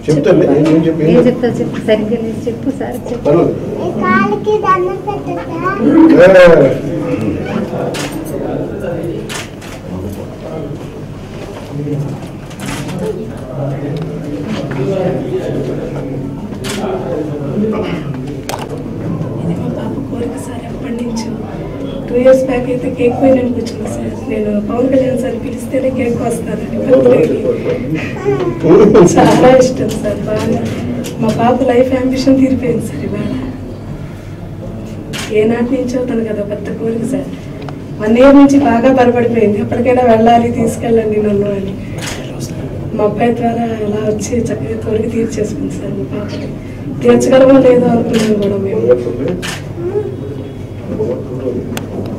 చెప్తాను ఏం ఏం చెప్పి ఏం చెప్తా చెప్పు సరిగ్గా లేదు చెప్పు సార్ చెప్పు పర్లేదు ఈ కాలికి దండం పెట్టదా ఏ, ఇది మా పాప కోరిక సార్ ఎప్పటి నుంచో టూ ఇయర్స్ బ్యాక్ అయితే కేక్ పోయి నేను కూర్చున్నా సార్ నేను పవన్ కళ్యాణ్ సార్ పిలిస్తేనే కేక్ వస్తానండి బర్త్డేకి చాలా ఇష్టం సార్ బాగా మా పాప లైఫ్ అంబిషన్ తీరిపోయింది సార్ ఇవాళ ఏనాటి నుంచో తను కదా పెద్ద కోరిక సార్ వన్ ఇయర్ నుంచి బాగా బలపడిపోయింది ఎప్పటికైనా వెళ్ళాలి తీసుకెళ్ళండి నన్ను అని మా అబ్బాయి ద్వారా అలా వచ్చి చక్కగా కోరిక తీర్చేసుకుంది సార్ మా పాపకి తీర్చగలమో లేదో అనుకున్నాం కూడా మేము బొమ్మట్టుంది. బొమ్మట్టుంది.